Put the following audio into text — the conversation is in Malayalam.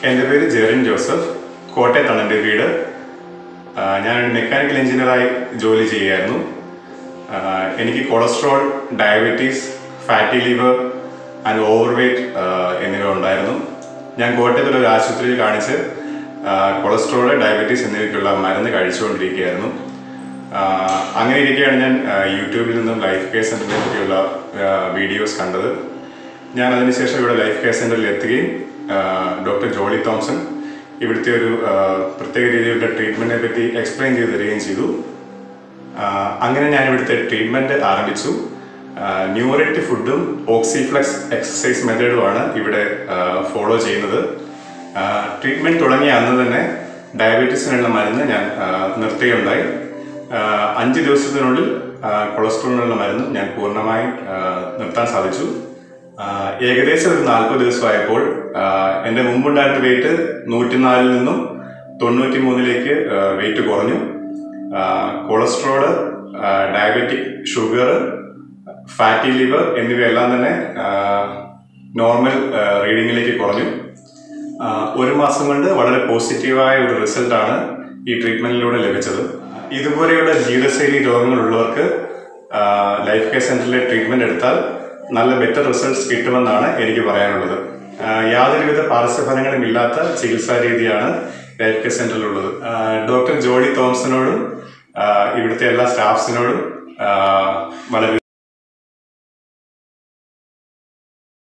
എൻ്റെ പേര് ജെറിൻ ജോസഫ് കോട്ടയത്താണ് എൻ്റെ വീട് ആ, ഞാൻ മെക്കാനിക്കൽ എഞ്ചിനീയറായി ജോലി ചെയ്യുകയായിരുന്നു ആ, എനിക്ക് cholesterol diabetes fatty liver and over weight എന്നിവ ഉണ്ടായിരുന്നു ഞാൻ കോട്ടയത്തുള്ള ഒരു ആശുപത്രിയിൽ കാണിച്ച് ആ, കൊളസ്ട്രോൾ ഡയബറ്റീസ് എന്നിവയ്ക്കുള്ള മരുന്ന് കഴിച്ചുകൊണ്ടിരിക്കുകയായിരുന്നു ആ, അങ്ങനെ ഇരിക്കുകയാണ് ഞാൻ ആ, യൂട്യൂബിൽ നിന്നും ലൈഫ് കെയർ സെൻ്ററിനെ പറ്റിയുള്ള ആ, വീഡിയോസ് കണ്ടത് ഞാൻ അതിനുശേഷം ഇവിടെ ലൈഫ് കെയർ സെൻ്ററിൽ എത്തുകയും ഡോക്ടർ ജോളി തോംസൺ ഇവിടുത്തെ ഒരു ആ, പ്രത്യേക രീതിയിലുള്ള ട്രീറ്റ്മെൻറ്റിനെ പറ്റി എക്സ്പ്ലെയിൻ ചെയ്ത് തരികയും ചെയ്തു ആ, അങ്ങനെ ഞാൻ ഇവിടുത്തെ ട്രീറ്റ്മെൻറ്റ് ആരംഭിച്ചു ന്യൂററ്റ് ഫുഡും ഓക്സിഫ്ലക്സ് എക്സസൈസ് മെത്തേഡുമാണ് ഇവിടെ ഫോളോ ചെയ്യുന്നത് ട്രീറ്റ്മെൻറ്റ് തുടങ്ങിയ അന്ന് തന്നെ ഡയബറ്റീസിനുള്ള മരുന്ന് ഞാൻ ആ, നിർത്തുകയുണ്ടായി ആ, അഞ്ച് ദിവസത്തിനുള്ളിൽ ആ, കൊളസ്ട്രോളിനുള്ള മരുന്ന് ഞാൻ പൂർണ്ണമായും ആ, നിർത്താൻ സാധിച്ചു ആ, ഏകദേശം ഒരു നാൽപ്പത് ദിവസമായപ്പോൾ ആ, എൻ്റെ മുമ്പുണ്ടായിരുന്ന വെയിറ്റ് നൂറ്റിനാലിൽ നിന്നും തൊണ്ണൂറ്റി മൂന്നിലേക്ക് വെയിറ്റ് കുറഞ്ഞു ആ, കൊളസ്ട്രോള് ആ, ഡയബറ്റിക് ഷുഗർ ഫാറ്റി ലിവർ എന്നിവയെല്ലാം തന്നെ ആ, നോർമൽ ആ, റീഡിങ്ങിലേക്ക് കുറഞ്ഞു ആ, ഒരു മാസം കൊണ്ട് വളരെ പോസിറ്റീവായ ഒരു റിസൾട്ടാണ് ഈ ട്രീറ്റ്മെന്റിലൂടെ ലഭിച്ചത് ഇതുപോലെയുള്ള ജീവിതശൈലി രോഗങ്ങളുള്ളവർക്ക് ആ, ലൈഫ് കെയർ സെന്ററിലെ ട്രീറ്റ്മെന്റ് എടുത്താൽ നല്ല ബെറ്റർ റിസൾട്ട്സ് കിട്ടുമെന്നാണ് എനിക്ക് പറയാനുള്ളത് ആ, യാതൊരുവിധ പാർശ്വഫലങ്ങളും ഇല്ലാത്ത ചികിത്സാ രീതിയാണ് ലൈഫ് കെയർ സെന്ററിലുള്ളത് ആ, ഡോക്ടർ ജോളി തോംസനോടും ആ, ഇവിടുത്തെ എല്ലാ സ്റ്റാഫ്സിനോടും ആ, വളരെ